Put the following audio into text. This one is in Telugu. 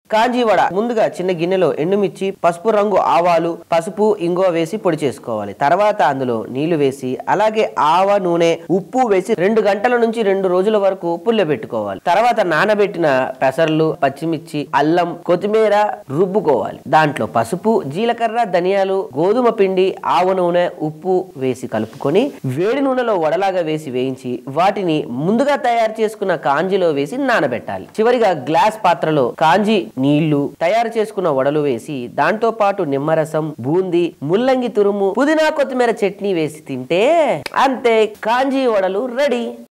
కాంజీ వడ ముందుగా చిన్న గిన్నెలో ఎండుమిర్చి పసుపు రంగు ఆవాలు పసుపు ఇంగువ వేసి పొడి చేసుకోవాలి తర్వాత అందులో నీళ్లు వేసి అలాగే ఆవ నూనె ఉప్పు వేసి రెండు గంటల నుంచి రెండు రోజుల వరకు పుల్లబెట్టుకోవాలి తర్వాత నానబెట్టిన పెసర్లు పచ్చిమిర్చి అల్లం కొత్తిమీర రుబ్బుకోవాలి దాంట్లో పసుపు జీలకర్ర ధనియాలు గోధుమ పిండి ఆవ నూనె ఉప్పు వేసి కలుపుకొని వేడి నూనెలో వడలాగా వేసి వేయించి వాటిని ముందుగా తయారు చేసుకున్న కాంజీలో వేసి నానబెట్టాలి చివరిగా గ్లాస్ పాత్రలో కాంజీ నీళ్లు తయారు చేసుకున్న వడలు వేసి దాంతో పాటు నిమ్మరసం బూందీ ముల్లంగి తురుము పుదీనా కొత్తిమీర చట్నీ వేసి తింటే అంతే కాంజీ వడలు రెడీ